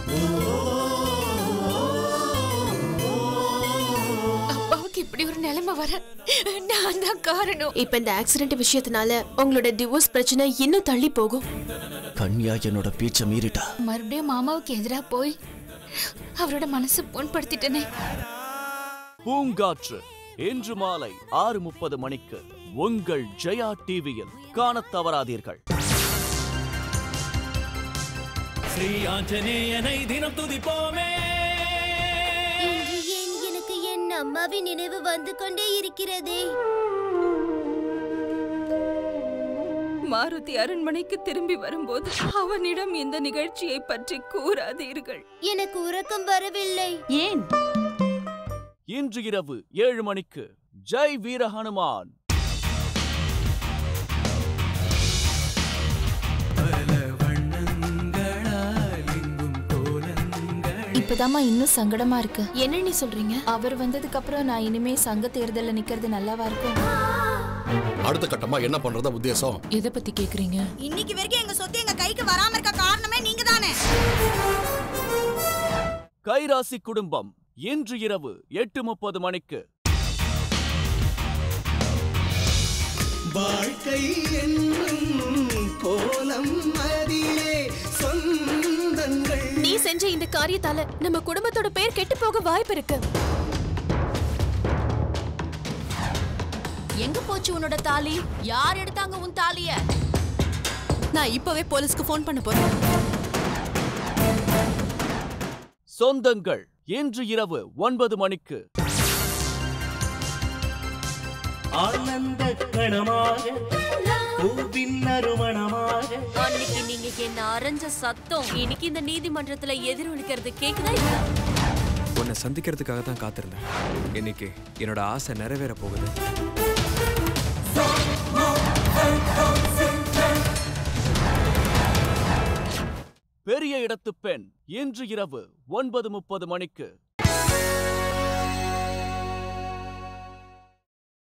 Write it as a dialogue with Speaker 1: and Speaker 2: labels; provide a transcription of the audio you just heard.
Speaker 1: அப்பாவுக்கு இப்படி ஒரு நிலைமை வர நான் தான் காரணம்
Speaker 2: இப்ப இந்த ஆக்சிடென்ட் விஷயத்தினால உங்களோட டிவோர்ஸ் பிரச்சனை இன்னும் தள்ளி போகும்
Speaker 3: கன்யா என்னோட பேச்ச மீறிட்டா
Speaker 1: மறுபடியும் மாமாவுக்கு எதிரா போய் அவரோட மனசு புண்படுத்திட்டனே
Speaker 4: பூங்காற்று இன்று மாலை ஆறு முப்பது மணிக்கு உங்கள் ஜெயா டிவியில் காணத் தவறாதீர்கள்
Speaker 5: ஸ்ரீ ஆஞ்சநேயனை தினம் துதிப்போமே
Speaker 6: இன்று ஏன் எனக்கு என் அம்மாவின் நினைவு வந்து கொண்டே இருக்கிறதே
Speaker 7: மாருதி அரண்மனைக்கு திரும்பி வரும்போது அவனிடம் இந்த நிகழ்ச்சியை பற்றி கூறாதீர்கள்
Speaker 6: எனக்கு உறக்கம் வரவில்லை
Speaker 7: ஏன்
Speaker 4: இன்று இரவு ஏழு மணிக்கு ஜெய் வீர ஹனுமான்
Speaker 8: இப்பதாம்மா இன்னும் சங்கடமா இருக்கு
Speaker 2: என்ன நீ சொல்றீங்க
Speaker 8: அவர் வந்ததுக்கு அப்புறம் நான் இனிமே சங்க தேர்தல்ல நிக்கிறது நல்லாவா இருக்கும்
Speaker 9: அடுத்த கட்டமா என்ன பண்றதா உத்தேசம்
Speaker 8: எதை பத்தி கேக்குறீங்க
Speaker 10: இன்னைக்கு வரைக்கும் எங்க சொத்து எங்க கைக்கு வராம இருக்க காரணமே நீங்க தானே
Speaker 4: கைராசி குடும்பம் இன்று இரவு எட்டு முப்பது மணிக்கு
Speaker 5: வாழ்க்கை என்னும் கோலம் அதிலே சொந்தங்கள்
Speaker 2: நீ செஞ்ச இந்த காரியத்தால நம்ம குடும்பத்தோட பேர் கெட்டு போக வாய்ப்பு இருக்கு
Speaker 8: எங்க போச்சு உன்னோட தாலி யார் எடுத்தாங்க உன் தாலிய
Speaker 2: நான் இப்பவே போலீஸ்க்கு ஃபோன் பண்ண போறேன்
Speaker 4: சொந்தங்கள் இன்று இரவு ஒன்பது மணிக்கு
Speaker 5: ஆனந்த கணமாக பூவின் நறுமணமாக
Speaker 6: அன்னைக்கு நீங்க என்ன அரைஞ்ச சத்தம் இன்னைக்கு இந்த நீதிமன்றத்துல எதிரொலிக்கிறது கேக்குதா இல்லையா?
Speaker 11: உன்னை சந்திக்கிறதுக்காக தான் காத்திருந்தேன் இன்னைக்கு என்னோட ஆசை நிறைவேற போகுது
Speaker 4: பெரிய இடத்து பெண் இன்று இரவு ஒன்பது முப்பது மணிக்கு